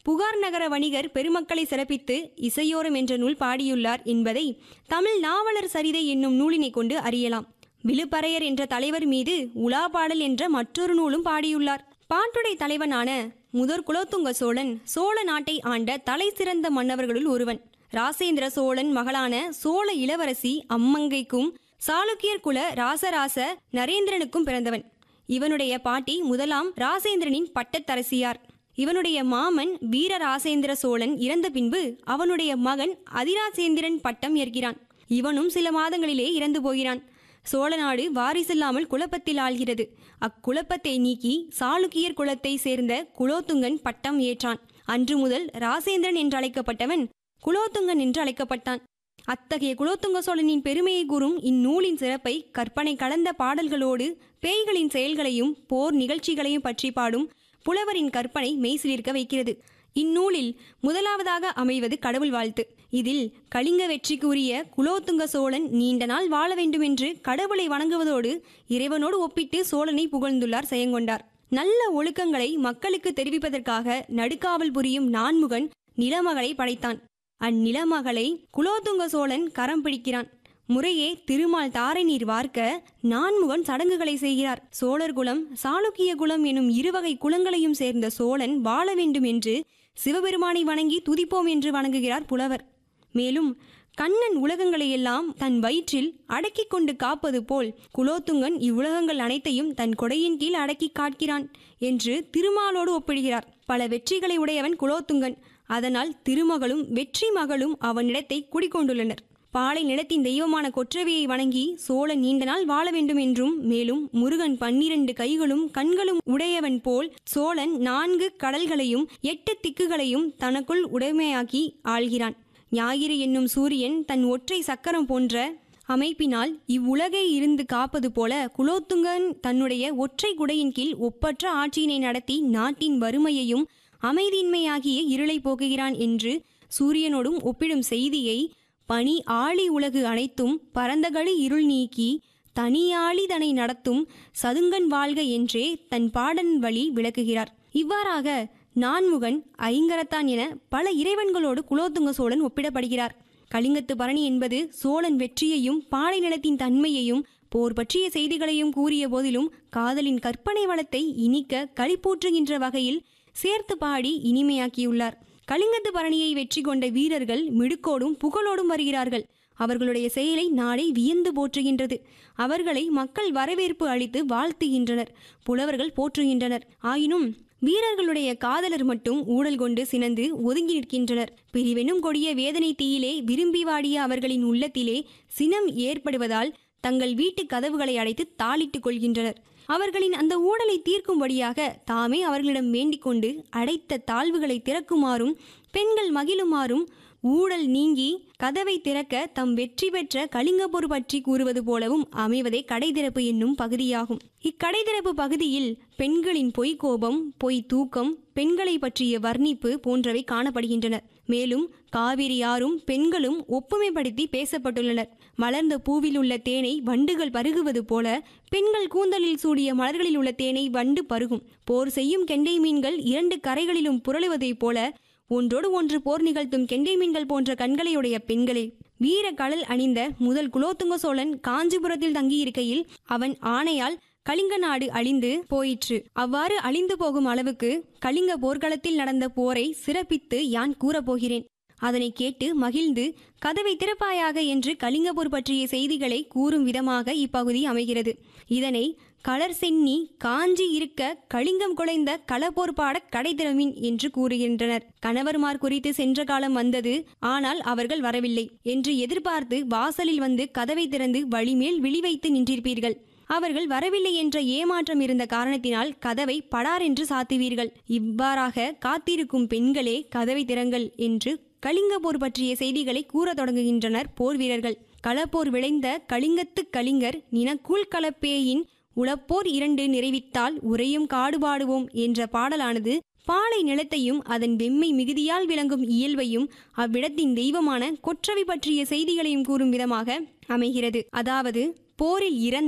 புகார் நகர வணிகர் பெருமக்களை சிறப்பித்து இசையோரம் என்ற நூல் பாடியுள்ளார் என்பதை தமிழ் நாவலர் சரிதை என்னும் நூலினை கொண்டு அறியலாம் விழுப்பறையர் என்ற தலைவர் மீது உலா பாடல் என்ற மற்றொரு நூலும் பாடியுள்ளார் பாட்டுடை தலைவனான முதற் குலோத்துங்க சோழன் சோழ நாட்டை ஆண்ட தலை சிறந்த மன்னவர்களுள் ஒருவன் ராசேந்திர சோழன் மகளான சோழ இளவரசி அம்மங்கைக்கும் சாளுக்கியர் குல ராசராச நரேந்திரனுக்கும் பிறந்தவன் இவனுடைய பாட்டி முதலாம் ராசேந்திரனின் பட்டத்தரசியார் இவனுடைய மாமன் வீரராசேந்திர சோழன் இறந்த பின்பு அவனுடைய மகன் அதிராசேந்திரன் பட்டம் ஏற்கிறான் இவனும் சில மாதங்களிலே இறந்து போகிறான் சோழ நாடு வாரிசில்லாமல் குழப்பத்தில் ஆள்கிறது அக்குழப்பத்தை நீக்கி சாளுக்கியர் குலத்தை சேர்ந்த குலோத்துங்கன் பட்டம் ஏற்றான் அன்று முதல் ராசேந்திரன் என்று அழைக்கப்பட்டவன் குலோத்துங்கன் என்று அழைக்கப்பட்டான் அத்தகைய குலோத்துங்க சோழனின் பெருமையை கூறும் இந்நூலின் சிறப்பை கற்பனை கலந்த பாடல்களோடு பேய்களின் செயல்களையும் போர் நிகழ்ச்சிகளையும் பற்றி பாடும் புலவரின் கற்பனை மெய்சிலிருக்க வைக்கிறது இந்நூலில் முதலாவதாக அமைவது கடவுள் வாழ்த்து இதில் கலிங்க வெற்றிக்கு உரிய குலோத்துங்க சோழன் நீண்ட நாள் வாழ வேண்டுமென்று கடவுளை வணங்குவதோடு இறைவனோடு ஒப்பிட்டு சோழனை புகழ்ந்துள்ளார் செயங்கொண்டார் நல்ல ஒழுக்கங்களை மக்களுக்கு தெரிவிப்பதற்காக நடுக்காவல் புரியும் நான்முகன் நிலமகளை படைத்தான் அந்நிலமகளை குலோத்துங்க சோழன் கரம் பிடிக்கிறான் முறையே திருமால் தாரை நீர் வார்க்க நான்முகன் சடங்குகளை செய்கிறார் சோழர் குலம் சாளுக்கிய குலம் எனும் இருவகை குலங்களையும் சேர்ந்த சோழன் வாழ வேண்டும் என்று சிவபெருமானை வணங்கி துதிப்போம் என்று வணங்குகிறார் புலவர் மேலும் கண்ணன் உலகங்களையெல்லாம் தன் வயிற்றில் அடக்கிக் கொண்டு காப்பது போல் குலோத்துங்கன் இவ்வுலகங்கள் அனைத்தையும் தன் கொடையின் கீழ் அடக்கி காட்கிறான் என்று திருமாலோடு ஒப்பிடுகிறார் பல வெற்றிகளை உடையவன் குலோத்துங்கன் அதனால் திருமகளும் வெற்றி மகளும் அவனிடத்தை குடிக்கொண்டுள்ளனர் பாலை நிலத்தின் தெய்வமான கொற்றவையை வணங்கி சோழன் நீண்ட நாள் வாழ வேண்டும் என்றும் மேலும் முருகன் பன்னிரண்டு கைகளும் கண்களும் உடையவன் போல் சோழன் நான்கு கடல்களையும் எட்டு திக்குகளையும் தனக்குள் உடைமையாக்கி ஆள்கிறான் ஞாயிறு என்னும் சூரியன் தன் ஒற்றை சக்கரம் போன்ற அமைப்பினால் இவ்வுலகை இருந்து காப்பது போல குலோத்துங்கன் தன்னுடைய ஒற்றை குடையின் கீழ் ஒப்பற்ற ஆட்சியினை நடத்தி நாட்டின் வறுமையையும் அமைதியின்மையாகிய இருளை போக்குகிறான் என்று சூரியனோடும் ஒப்பிடும் செய்தியை பனி ஆழி உலகு அனைத்தும் பரந்தகளி இருள் நீக்கி தனியாளி தனை நடத்தும் சதுங்கன் வாழ்க என்றே தன் பாடன் வழி விளக்குகிறார் இவ்வாறாக நான்முகன் ஐங்கரத்தான் என பல இறைவன்களோடு குலோத்துங்க சோழன் ஒப்பிடப்படுகிறார் கலிங்கத்து பரணி என்பது சோழன் வெற்றியையும் பாலை நிலத்தின் தன்மையையும் போர் பற்றிய செய்திகளையும் கூறிய போதிலும் காதலின் கற்பனை வளத்தை இனிக்க களிப்பூற்றுகின்ற வகையில் சேர்த்து பாடி இனிமையாக்கியுள்ளார் கலிங்கத்து பரணியை வெற்றி கொண்ட வீரர்கள் மிடுக்கோடும் புகழோடும் வருகிறார்கள் அவர்களுடைய செயலை நாடே வியந்து போற்றுகின்றது அவர்களை மக்கள் வரவேற்பு அளித்து வாழ்த்துகின்றனர் புலவர்கள் போற்றுகின்றனர் ஆயினும் வீரர்களுடைய காதலர் மட்டும் ஊழல் கொண்டு சினந்து ஒதுங்கி நிற்கின்றனர் பிரிவெனும் கொடிய வேதனை தீயிலே விரும்பி வாடிய அவர்களின் உள்ளத்திலே சினம் ஏற்படுவதால் தங்கள் வீட்டு கதவுகளை அடைத்து தாளிட்டுக் கொள்கின்றனர் அவர்களின் அந்த ஊழலை தீர்க்கும்படியாக தாமே அவர்களிடம் வேண்டிக் கொண்டு அடைத்த தாழ்வுகளை திறக்குமாறும் பெண்கள் மகிழுமாறும் ஊழல் நீங்கி கதவை திறக்க தம் வெற்றி பெற்ற கலிங்கப்போர் பற்றி கூறுவது போலவும் அமைவதே கடைதிறப்பு என்னும் பகுதியாகும் இக்கடைதிறப்பு பகுதியில் பெண்களின் பொய் கோபம் பொய் தூக்கம் பெண்களை பற்றிய வர்ணிப்பு போன்றவை காணப்படுகின்றன மேலும் காவிரி யாரும் பெண்களும் ஒப்புமைப்படுத்தி பேசப்பட்டுள்ளனர் மலர்ந்த பூவில் உள்ள தேனை வண்டுகள் பருகுவது போல பெண்கள் கூந்தலில் சூடிய மலர்களில் உள்ள தேனை வண்டு பருகும் போர் செய்யும் கெண்டை மீன்கள் இரண்டு கரைகளிலும் புரளுவதைப் போல ஒன்றோடு ஒன்று போர் நிகழ்த்தும் கெண்டை மீன்கள் போன்ற கண்களையுடைய பெண்களே வீர கடல் அணிந்த முதல் குலோத்துங்க சோழன் காஞ்சிபுரத்தில் தங்கியிருக்கையில் அவன் ஆணையால் கலிங்க நாடு அழிந்து போயிற்று அவ்வாறு அழிந்து போகும் அளவுக்கு கலிங்க போர்க்களத்தில் நடந்த போரை சிறப்பித்து யான் கூறப்போகிறேன் அதனை கேட்டு மகிழ்ந்து கதவை திறப்பாயாக என்று கலிங்கபோர் பற்றிய செய்திகளை கூறும் விதமாக இப்பகுதி அமைகிறது இதனை களர் சென்னி காஞ்சி இருக்க கலிங்கம் குலைந்த களப்போர் பாட கடை திறமின் என்று கூறுகின்றனர் கணவர்மார் குறித்து சென்ற காலம் வந்தது ஆனால் அவர்கள் வரவில்லை என்று எதிர்பார்த்து வாசலில் வந்து கதவை திறந்து வழிமேல் விழி வைத்து நின்றிருப்பீர்கள் அவர்கள் வரவில்லை என்ற ஏமாற்றம் இருந்த காரணத்தினால் கதவை படார் என்று சாத்துவீர்கள் இவ்வாறாக காத்திருக்கும் பெண்களே கதவை திறங்கள் என்று கலிங்க போர் பற்றிய செய்திகளை கூறத் தொடங்குகின்றனர் போர் வீரர்கள் களப்போர் விளைந்த கலிங்கத்து கலிங்கர் நினக்குள் கலப்பேயின் உளப்போர் இரண்டு நிறைவித்தால் உரையும் காடுபாடுவோம் என்ற பாடலானது பாலை நிலத்தையும் அதன் வெம்மை மிகுதியால் விளங்கும் இயல்பையும் அவ்விடத்தின் தெய்வமான கொற்றவை பற்றிய செய்திகளையும் கூறும் விதமாக அமைகிறது அதாவது போரில் இறந்த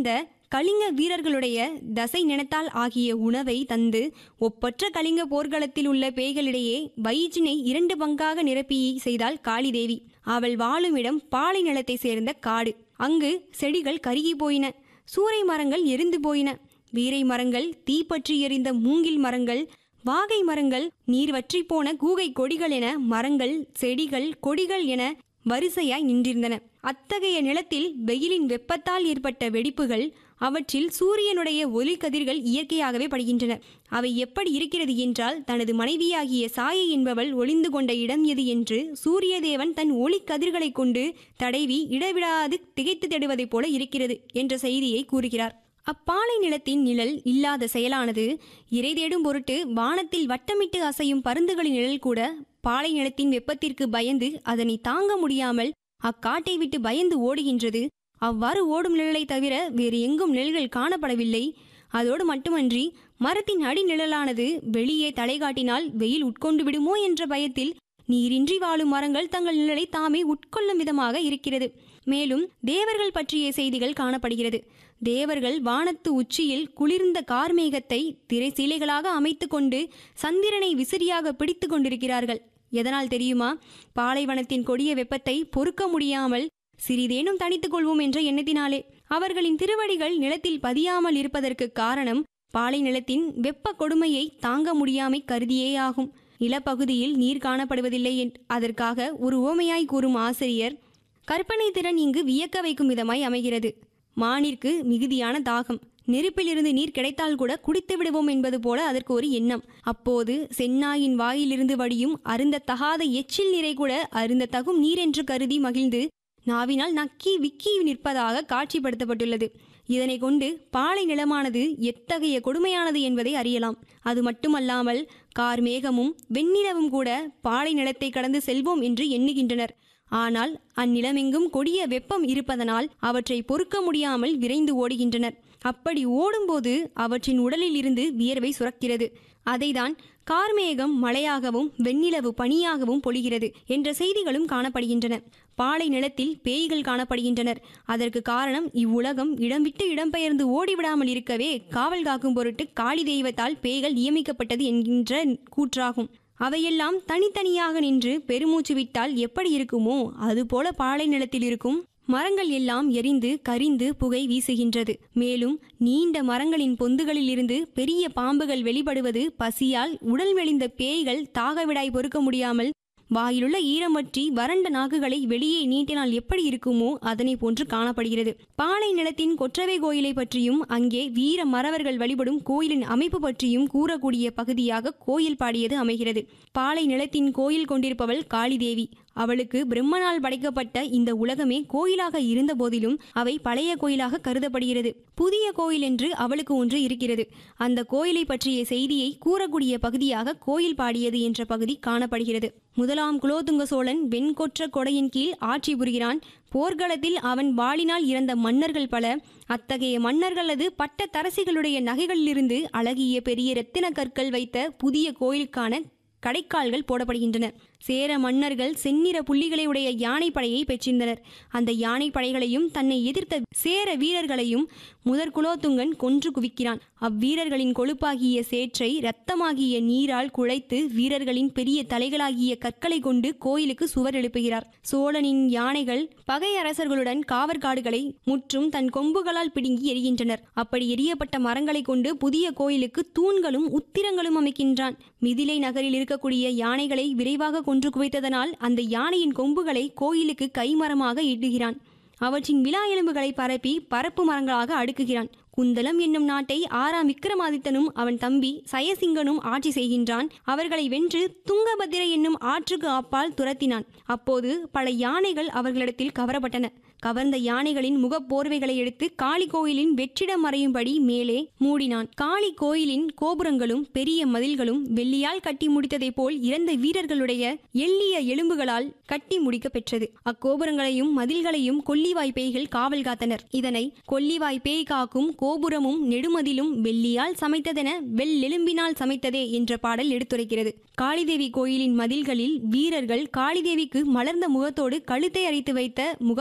கலிங்க வீரர்களுடைய தசை நினைத்தால் ஆகிய உணவை தந்து ஒப்பற்ற கலிங்க போர்க்களத்தில் உள்ள பேய்களிடையே வயிற்றினை இரண்டு பங்காக நிரப்பி செய்தாள் காளிதேவி அவள் வாழும் இடம் பாலை நிலத்தை சேர்ந்த காடு அங்கு செடிகள் கருகி போயின சூறை மரங்கள் எரிந்து போயின வீரை மரங்கள் தீப்பற்றி எரிந்த மூங்கில் மரங்கள் வாகை மரங்கள் நீர் வற்றிப் போன கூகை கொடிகள் என மரங்கள் செடிகள் கொடிகள் என வரிசையாய் நின்றிருந்தன அத்தகைய நிலத்தில் வெயிலின் வெப்பத்தால் ஏற்பட்ட வெடிப்புகள் அவற்றில் சூரியனுடைய ஒளி கதிர்கள் இயற்கையாகவே படுகின்றன அவை எப்படி இருக்கிறது என்றால் தனது மனைவியாகிய சாயை என்பவள் ஒளிந்து கொண்ட இடம் எது என்று சூரியதேவன் தன் ஒளி கதிர்களை கொண்டு தடைவி இடவிடாது திகைத்து தேடுவதைப் போல இருக்கிறது என்ற செய்தியை கூறுகிறார் அப்பாலை நிலத்தின் நிழல் இல்லாத செயலானது இறை தேடும் பொருட்டு வானத்தில் வட்டமிட்டு அசையும் பருந்துகளின் நிழல் கூட பாலை நிலத்தின் வெப்பத்திற்கு பயந்து அதனை தாங்க முடியாமல் அக்காட்டை விட்டு பயந்து ஓடுகின்றது அவ்வாறு ஓடும் நிழலை தவிர வேறு எங்கும் நிழல்கள் காணப்படவில்லை அதோடு மட்டுமன்றி மரத்தின் அடி நிழலானது வெளியே தலை காட்டினால் வெயில் உட்கொண்டு விடுமோ என்ற பயத்தில் நீரின்றி வாழும் மரங்கள் தங்கள் நிழலை தாமே உட்கொள்ளும் விதமாக இருக்கிறது மேலும் தேவர்கள் பற்றிய செய்திகள் காணப்படுகிறது தேவர்கள் வானத்து உச்சியில் குளிர்ந்த கார்மேகத்தை திரை சீலைகளாக அமைத்து கொண்டு சந்திரனை விசிறியாக பிடித்து கொண்டிருக்கிறார்கள் எதனால் தெரியுமா பாலைவனத்தின் கொடிய வெப்பத்தை பொறுக்க முடியாமல் சிறிதேனும் தனித்துக் கொள்வோம் என்ற எண்ணத்தினாலே அவர்களின் திருவடிகள் நிலத்தில் பதியாமல் இருப்பதற்கு காரணம் பாலை நிலத்தின் வெப்ப கொடுமையை தாங்க முடியாமை கருதியேயாகும் நிலப்பகுதியில் நீர் காணப்படுவதில்லை என்- அதற்காக ஒரு ஓமையாய் கூறும் ஆசிரியர் கற்பனை திறன் இங்கு வியக்க வைக்கும் விதமாய் அமைகிறது மானிற்கு மிகுதியான தாகம் நெருப்பிலிருந்து நீர் கிடைத்தால் கூட குடித்து விடுவோம் என்பது போல அதற்கு ஒரு எண்ணம் அப்போது செந்நாயின் வாயிலிருந்து வடியும் அருந்தத்தகாத எச்சில் நீரை கூட அருந்தத்தகும் நீர் என்று கருதி மகிழ்ந்து நாவினால் நக்கி விக்கி நிற்பதாக காட்சிப்படுத்தப்பட்டுள்ளது இதனை கொண்டு பாலை நிலமானது எத்தகைய கொடுமையானது என்பதை அறியலாம் அது மட்டுமல்லாமல் கார்மேகமும் வெண்ணிலவும் கூட பாலை நிலத்தை கடந்து செல்வோம் என்று எண்ணுகின்றனர் ஆனால் அந்நிலமெங்கும் கொடிய வெப்பம் இருப்பதனால் அவற்றை பொறுக்க முடியாமல் விரைந்து ஓடுகின்றனர் அப்படி ஓடும்போது அவற்றின் உடலில் இருந்து வியர்வை சுரக்கிறது அதைதான் கார்மேகம் மழையாகவும் வெண்ணிலவு பனியாகவும் பொழிகிறது என்ற செய்திகளும் காணப்படுகின்றன பாலை நிலத்தில் பேய்கள் காணப்படுகின்றனர் அதற்கு காரணம் இவ்வுலகம் இடம் விட்டு இடம்பெயர்ந்து ஓடிவிடாமல் இருக்கவே காவல் காக்கும் பொருட்டு காளி தெய்வத்தால் பேய்கள் நியமிக்கப்பட்டது என்கின்ற கூற்றாகும் அவையெல்லாம் தனித்தனியாக நின்று பெருமூச்சு விட்டால் எப்படி இருக்குமோ அதுபோல பாலை நிலத்தில் இருக்கும் மரங்கள் எல்லாம் எரிந்து கரிந்து புகை வீசுகின்றது மேலும் நீண்ட மரங்களின் பொந்துகளில் இருந்து பெரிய பாம்புகள் வெளிப்படுவது பசியால் உடல் மெலிந்த பேய்கள் தாகவிடாய் பொறுக்க முடியாமல் வாயிலுள்ள ஈரம் வற்றி வறண்ட நாக்குகளை வெளியே நீட்டினால் எப்படி இருக்குமோ அதனை போன்று காணப்படுகிறது பாலை நிலத்தின் கொற்றவை கோயிலை பற்றியும் அங்கே வீர மறவர்கள் வழிபடும் கோயிலின் அமைப்பு பற்றியும் கூறக்கூடிய பகுதியாக கோயில் பாடியது அமைகிறது பாலை நிலத்தின் கோயில் கொண்டிருப்பவள் காளிதேவி அவளுக்கு பிரம்மனால் படைக்கப்பட்ட இந்த உலகமே கோயிலாக இருந்த போதிலும் அவை பழைய கோயிலாக கருதப்படுகிறது புதிய கோயில் என்று அவளுக்கு ஒன்று இருக்கிறது அந்த கோயிலை பற்றிய செய்தியை கூறக்கூடிய பகுதியாக கோயில் பாடியது என்ற பகுதி காணப்படுகிறது முதலாம் குலோதுங்க சோழன் வெண்கொற்ற கொடையின் கீழ் ஆட்சி புரிகிறான் போர்க்களத்தில் அவன் வாளினால் இறந்த மன்னர்கள் பல அத்தகைய மன்னர்களது பட்ட தரசிகளுடைய நகைகளிலிருந்து அழகிய பெரிய இரத்தின கற்கள் வைத்த புதிய கோயிலுக்கான கடைக்கால்கள் போடப்படுகின்றன சேர மன்னர்கள் செந்நிற புள்ளிகளை உடைய யானைப்படையை பெற்றிருந்தனர் அந்த யானைப்படைகளையும் தன்னை எதிர்த்த சேர வீரர்களையும் முதற் குலோத்துங்கன் கொன்று குவிக்கிறான் அவ்வீரர்களின் கொழுப்பாகிய சேற்றை இரத்தமாகிய நீரால் குழைத்து வீரர்களின் பெரிய தலைகளாகிய கற்களை கொண்டு கோயிலுக்கு சுவர் எழுப்புகிறார் சோழனின் யானைகள் பகை அரசர்களுடன் காவற்காடுகளை முற்றும் தன் கொம்புகளால் பிடுங்கி எரிகின்றனர் அப்படி எரியப்பட்ட மரங்களை கொண்டு புதிய கோயிலுக்கு தூண்களும் உத்திரங்களும் அமைக்கின்றான் மிதிலை நகரில் இருக்கக்கூடிய யானைகளை விரைவாக கொன்று குவித்ததனால் அந்த யானையின் கொம்புகளை கோயிலுக்கு கைமரமாக இடுகிறான் அவற்றின் விழா எலும்புகளை பரப்பி பரப்பு மரங்களாக அடுக்குகிறான் குந்தலம் என்னும் நாட்டை ஆறாம் விக்ரமாதித்தனும் அவன் தம்பி சயசிங்கனும் ஆட்சி செய்கின்றான் அவர்களை வென்று துங்கபத்திரை என்னும் ஆற்றுக்கு அப்பால் துரத்தினான் அப்போது பல யானைகள் அவர்களிடத்தில் கவரப்பட்டன கவர்ந்த யானைகளின் முகப்போர்வைகளை எடுத்து காளி கோயிலின் வெற்றிடம் மறையும்படி மேலே மூடினான் காளி கோயிலின் கோபுரங்களும் பெரிய மதில்களும் வெள்ளியால் கட்டி முடித்ததைப் போல் இறந்த வீரர்களுடைய எள்ளிய எலும்புகளால் கட்டி முடிக்க பெற்றது அக்கோபுரங்களையும் மதில்களையும் கொல்லிவாய் பேய்கள் காவல் காத்தனர் இதனை கொல்லிவாய் பேய் காக்கும் கோபுரமும் நெடுமதிலும் வெள்ளியால் சமைத்ததென வெள்ளெலும்பினால் சமைத்ததே என்ற பாடல் எடுத்துரைக்கிறது காளிதேவி கோயிலின் மதில்களில் வீரர்கள் காளிதேவிக்கு மலர்ந்த முகத்தோடு கழுத்தை அரைத்து வைத்த முகமானது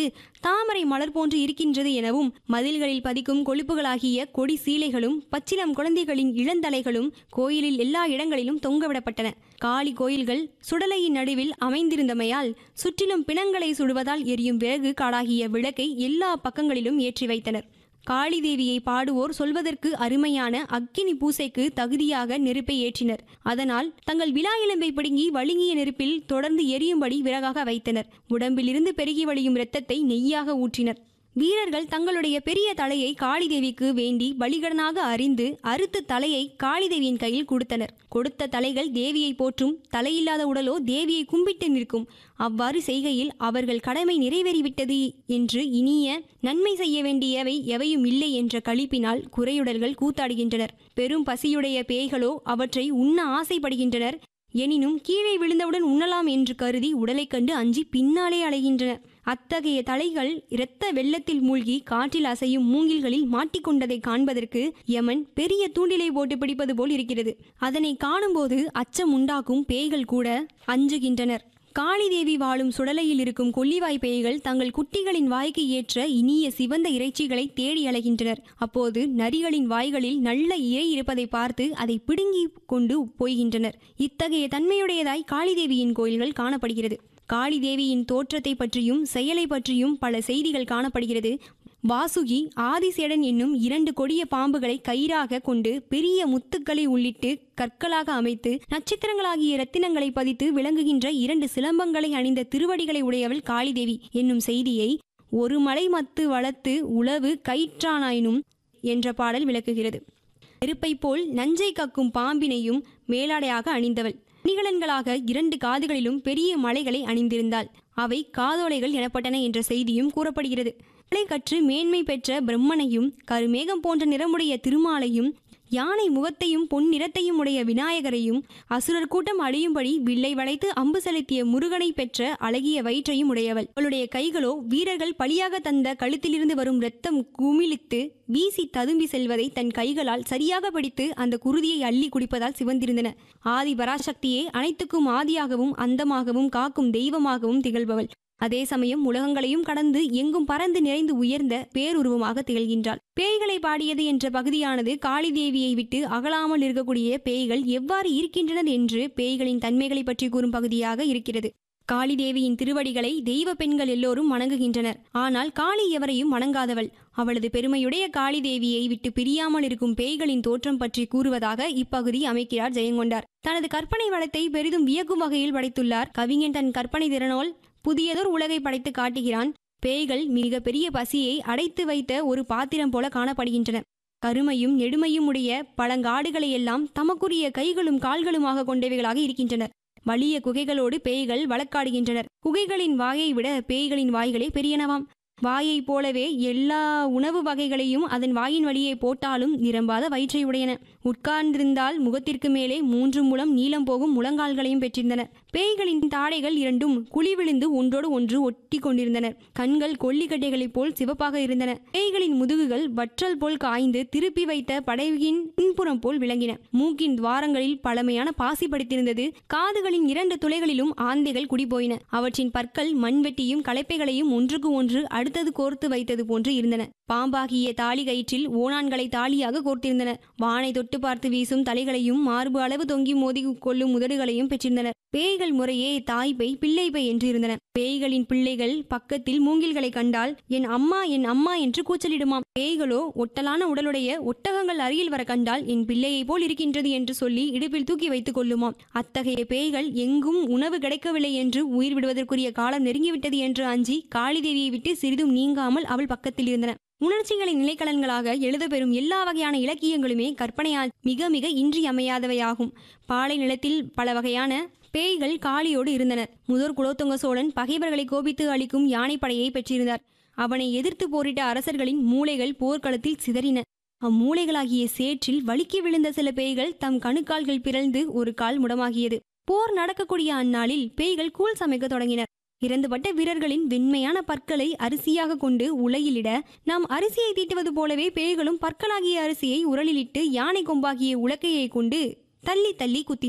தாமரை மலர் போன்று இருக்கின்றது எனவும் மதில்களில் பதிக்கும் கொழுப்புகளாகிய கொடி சீலைகளும் பச்சிலம் குழந்தைகளின் இளந்தலைகளும் கோயிலில் எல்லா இடங்களிலும் தொங்கவிடப்பட்டன காளி கோயில்கள் சுடலையின் நடுவில் அமைந்திருந்தமையால் சுற்றிலும் பிணங்களை சுடுவதால் எரியும் விறகு காடாகிய விளக்கை எல்லா பக்கங்களிலும் ஏற்றி வைத்தனர் காளி தேவியை பாடுவோர் சொல்வதற்கு அருமையான அக்கினி பூசைக்கு தகுதியாக நெருப்பை ஏற்றினர் அதனால் தங்கள் விழா எலும்பை பிடுங்கி வழுங்கிய நெருப்பில் தொடர்ந்து எரியும்படி விறகாக வைத்தனர் உடம்பிலிருந்து பெருகி வழியும் இரத்தத்தை நெய்யாக ஊற்றினர் வீரர்கள் தங்களுடைய பெரிய தலையை காளிதேவிக்கு வேண்டி பலிகடனாக அறிந்து அறுத்து தலையை காளிதேவியின் கையில் கொடுத்தனர் கொடுத்த தலைகள் தேவியை போற்றும் தலையில்லாத உடலோ தேவியை கும்பிட்டு நிற்கும் அவ்வாறு செய்கையில் அவர்கள் கடமை நிறைவேறிவிட்டது என்று இனிய நன்மை செய்ய வேண்டியவை எவையும் இல்லை என்ற களிப்பினால் குறையுடல்கள் கூத்தாடுகின்றனர் பெரும் பசியுடைய பேய்களோ அவற்றை உண்ண ஆசைப்படுகின்றனர் எனினும் கீழே விழுந்தவுடன் உண்ணலாம் என்று கருதி உடலைக் கண்டு அஞ்சி பின்னாலே அலைகின்றன அத்தகைய தலைகள் இரத்த வெள்ளத்தில் மூழ்கி காற்றில் அசையும் மூங்கில்களில் மாட்டிக்கொண்டதை காண்பதற்கு யமன் பெரிய தூண்டிலை போட்டு பிடிப்பது போல் இருக்கிறது அதனை காணும்போது அச்சம் உண்டாக்கும் பேய்கள் கூட அஞ்சுகின்றனர் காளிதேவி வாழும் சுடலையில் இருக்கும் கொல்லிவாய் பேய்கள் தங்கள் குட்டிகளின் வாய்க்கு ஏற்ற இனிய சிவந்த இறைச்சிகளை தேடி அலைகின்றனர் அப்போது நரிகளின் வாய்களில் நல்ல இறை இருப்பதை பார்த்து அதை பிடுங்கி கொண்டு போய்கின்றனர் இத்தகைய தன்மையுடையதாய் காளிதேவியின் கோயில்கள் காணப்படுகிறது காளிதேவியின் தோற்றத்தை பற்றியும் செயலை பற்றியும் பல செய்திகள் காணப்படுகிறது வாசுகி ஆதிசேடன் என்னும் இரண்டு கொடிய பாம்புகளை கயிறாக கொண்டு பெரிய முத்துக்களை உள்ளிட்டு கற்களாக அமைத்து நட்சத்திரங்களாகிய இரத்தினங்களை பதித்து விளங்குகின்ற இரண்டு சிலம்பங்களை அணிந்த திருவடிகளை உடையவள் காளிதேவி என்னும் செய்தியை ஒரு மலை மத்து வளர்த்து உளவு கயிற்றானாயினும் என்ற பாடல் விளக்குகிறது நெருப்பை போல் நஞ்சை கக்கும் பாம்பினையும் மேலாடையாக அணிந்தவள் அணிகலன்களாக இரண்டு காதுகளிலும் பெரிய மலைகளை அணிந்திருந்தாள் அவை காதோலைகள் எனப்பட்டன என்ற செய்தியும் கூறப்படுகிறது மலை கற்று மேன்மை பெற்ற பிரம்மனையும் கருமேகம் போன்ற நிறமுடைய திருமாலையும் யானை முகத்தையும் பொன் நிறத்தையும் உடைய விநாயகரையும் அசுரர் கூட்டம் அழியும்படி வில்லை வளைத்து அம்பு செலுத்திய முருகனை பெற்ற அழகிய வயிற்றையும் உடையவள் அவளுடைய கைகளோ வீரர்கள் பலியாக தந்த கழுத்திலிருந்து வரும் இரத்தம் குமிழித்து வீசி ததும்பி செல்வதை தன் கைகளால் சரியாக பிடித்து அந்த குருதியை அள்ளி குடிப்பதால் சிவந்திருந்தன ஆதி பராசக்தியே அனைத்துக்கும் ஆதியாகவும் அந்தமாகவும் காக்கும் தெய்வமாகவும் திகழ்பவள் அதே சமயம் உலகங்களையும் கடந்து எங்கும் பறந்து நிறைந்து உயர்ந்த பேருருவமாக திகழ்கின்றாள் பேய்களை பாடியது என்ற பகுதியானது காளி தேவியை விட்டு அகலாமல் இருக்கக்கூடிய பேய்கள் எவ்வாறு இருக்கின்றனர் என்று பேய்களின் தன்மைகளை பற்றி கூறும் பகுதியாக இருக்கிறது காளி தேவியின் திருவடிகளை தெய்வ பெண்கள் எல்லோரும் வணங்குகின்றனர் ஆனால் காளி எவரையும் வணங்காதவள் அவளது பெருமையுடைய காளி தேவியை விட்டு பிரியாமல் இருக்கும் பேய்களின் தோற்றம் பற்றி கூறுவதாக இப்பகுதி அமைக்கிறார் ஜெயங்கொண்டார் தனது கற்பனை வளத்தை பெரிதும் வியக்கும் வகையில் படைத்துள்ளார் கவிஞன் தன் கற்பனை திறனோல் புதியதொரு உலகை படைத்து காட்டுகிறான் பேய்கள் மிக பெரிய பசியை அடைத்து வைத்த ஒரு பாத்திரம் போல காணப்படுகின்றன கருமையும் நெடுமையும் உடைய பழங்காடுகளை எல்லாம் தமக்குரிய கைகளும் கால்களுமாக கொண்டவைகளாக இருக்கின்றனர் வலிய குகைகளோடு பேய்கள் வழக்காடுகின்றனர் குகைகளின் வாயை விட பேய்களின் வாய்களே பெரியனவாம் வாயைப் போலவே எல்லா உணவு வகைகளையும் அதன் வாயின் வழியே போட்டாலும் நிரம்பாத வயிற்றை உடையன உட்கார்ந்திருந்தால் முகத்திற்கு மேலே மூன்று முழம் நீளம் போகும் முழங்கால்களையும் பெற்றிருந்தன பேய்களின் தாடைகள் இரண்டும் குழி விழுந்து ஒன்றோடு ஒன்று ஒட்டி கொண்டிருந்தன கண்கள் கொல்லிக்கட்டைகளைப் போல் சிவப்பாக இருந்தன பேய்களின் முதுகுகள் வற்றல் போல் காய்ந்து திருப்பி வைத்த படகின் பின்புறம் போல் விளங்கின மூக்கின் துவாரங்களில் பழமையான பாசி படித்திருந்தது காதுகளின் இரண்டு துளைகளிலும் ஆந்தைகள் குடிபோயின அவற்றின் பற்கள் மண்வெட்டியும் களைப்பைகளையும் ஒன்றுக்கு ஒன்று அடுத்தது கோர்த்து வைத்தது போன்று இருந்தன பாம்பாகிய தாலி கயிற்றில் ஓணான்களை தாலியாக கோர்த்திருந்தன வானை தொட்டு பார்த்து வீசும் தலைகளையும் மார்பு அளவு தொங்கி மோதி கொள்ளும் உதடுகளையும் பெற்றிருந்தன பேய்கள் முறையே தாய் பை பிள்ளை பை என்று இருந்தன பேய்களின் பிள்ளைகள் பக்கத்தில் மூங்கில்களை கண்டால் என் அம்மா என் அம்மா என்று கூச்சலிடுமாம் பேய்களோ ஒட்டலான உடலுடைய ஒட்டகங்கள் அருகில் வர கண்டால் என் பிள்ளையைப் போல் இருக்கின்றது என்று சொல்லி இடுப்பில் தூக்கி வைத்துக் கொள்ளுமாம் அத்தகைய பேய்கள் எங்கும் உணவு கிடைக்கவில்லை என்று உயிர் விடுவதற்குரிய காலம் நெருங்கிவிட்டது என்று அஞ்சி காளிதேவியை விட்டு சிறிதும் நீங்காமல் அவள் பக்கத்தில் இருந்தன உணர்ச்சிகளின் நிலைக்கலன்களாக எழுதப்பெறும் எல்லா வகையான இலக்கியங்களுமே கற்பனையால் மிக மிக இன்றியமையாதவையாகும் பாலை நிலத்தில் பல வகையான பேய்கள் காளியோடு இருந்தனர் முதற் குலோத்துங்க சோழன் பகைவர்களை கோபித்து அளிக்கும் யானைப்படையை பெற்றிருந்தார் அவனை எதிர்த்து போரிட்ட அரசர்களின் மூளைகள் போர்க்களத்தில் சிதறின அம்மூளைகளாகிய சேற்றில் வழுக்கி விழுந்த சில பேய்கள் தம் கணுக்கால்கள் பிறழ்ந்து ஒரு கால் முடமாகியது போர் நடக்கக்கூடிய அந்நாளில் பேய்கள் கூழ் சமைக்க தொடங்கினர் இறந்துபட்ட வீரர்களின் வெண்மையான பற்களை அரிசியாக கொண்டு உலையிலிட நாம் அரிசியை தீட்டுவது போலவே பேய்களும் பற்களாகிய அரிசியை உரலிலிட்டு யானை கொம்பாகிய உலக்கையை கொண்டு தள்ளி தள்ளி குத்தினர்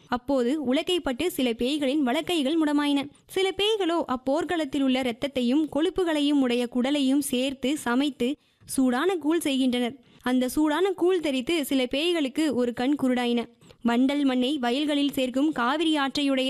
அப்போது உலக்கைப்பட்டு சில பேய்களின் வலக்கைகள் முடமாயின சில பேய்களோ அப்போர்க்களத்தில் உள்ள இரத்தத்தையும் கொழுப்புகளையும் உடைய குடலையும் சேர்த்து சமைத்து சூடான கூழ் செய்கின்றனர் அந்த சூடான கூழ் தெரித்து சில பேய்களுக்கு ஒரு கண் குருடாயின வண்டல் மண்ணை வயல்களில் சேர்க்கும் காவிரி ஆற்றையுடைய